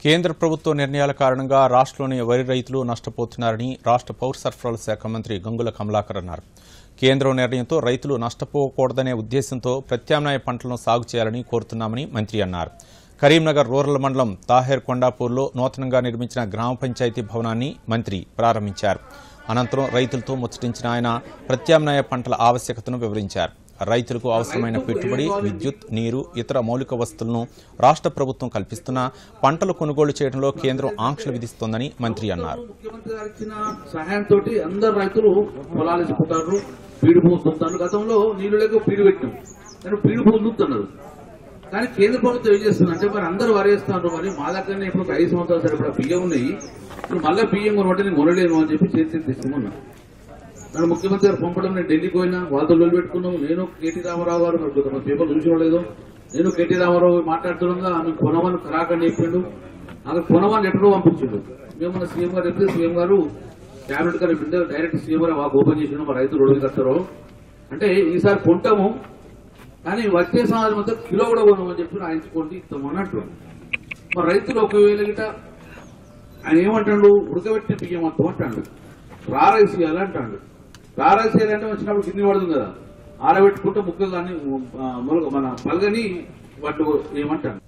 కేంద్ర ప్రభుత్వ నిర్ణయాల కారణంగా రాష్ట్రంలోని వరి రైతులు నష్టపోతున్నారని రాష్ట్ర పౌర సరఫరాల శాఖ మంత్రి గంగుల కమలాకర్ అన్నారు కేంద్రం నిర్ణయంతో రైతులు నష్టపోకూడదనే ఉద్దేశంతో ప్రత్యామ్నాయ పంటలను సాగు చేయాలని కోరుతున్నామని మంత్రి అన్నారు కరీంనగర్ రూరల్ మండలం తాహేర్ కొండాపూర్లో నూతనంగా నిర్మించిన గ్రామ పంచాయతీ భవనాన్ని మంత్రి ప్రారంభించారు అనంతరం రైతులతో ముచ్చటించిన ఆయన ప్రత్యామ్నాయ పంటల ఆవశ్యకతను వివరించారు రైతులకు అవసరమైన పెట్టుబడి విద్యుత్ నీరు ఇతర మౌలిక వస్తువులను రాష్ట్ర ప్రభుత్వం కల్పిస్తున్నా పంటలు కొనుగోలు చేయడంలో కేంద్రం ఆంక్షలు విధిస్తోందని మంత్రి అన్నారు ముఖ్యమంత్రి గారు ఇచ్చిన సహాయంతో అందరు రైతులు పొలాలు వేసుకుంటారు పీడు భూమి దున్నుతారు గతంలో నీళ్లు లేక పీడు పెట్టాం కానీ పీడు భూమి దున్నుతున్నారు కానీ కేంద్ర ప్రభుత్వం ఏం చేస్తుంది అంటే మరి అందరూ వరేస్తున్నారు మరి మా దగ్గరనే ఇప్పుడు ఒక ఐదు సంవత్సరాలు సరిపడా బియ్యం ఉన్నాయి ఇప్పుడు మళ్ళీ బియ్యం కొనబట్టి నేను కొనలేను అని చెప్పి చేతి తెచ్చుకున్నా నన్ను ముఖ్యమంత్రి గారు పంపడం నేను ఢిల్లీకి పోయినా వాళ్ళతో పెట్టుకున్నాం నేను కేటీ రామారావు గారు మరి కొంతమంది పేపర్ చూసిన లేదో నేను కేటీ రామారావు మాట్లాడుతుండగా ఆమె కొనమని ఖరాకని చెప్పిండు అక్కడ కొనమని ఎక్కడో పంపించిండు మేము మన సీఎం గారు చెప్తే సీఎం గారు క్యాబినెట్ గారు చెప్పింటే డైరెక్ట్ సీఎం గారు బాగా ఓపెన్ చేసిండు మా రైతులు రోజు కట్టారు అంటే ఈసారి కొంటాము కానీ వచ్చే సంవత్సరం మొత్తం కిలో కూడా కొనమని చెప్పి రాయించుకోండి ఇస్తాము అన్నట్టు మరి రైతులు ఒకవేళ గిట ఆయన ఏమంటాడు ఉడకబెట్టిన బియ్యం మొత్తం అంటాడు రారైస్ ఇవ్వాలి అంటాడు రారైస్ ఇవ్వాలంటే వచ్చినప్పుడు కింది పడుతుంది కదా ఆరబెట్టుకుంటే ముక్క కానీ మన పలగని వాటి ఏమంటాడు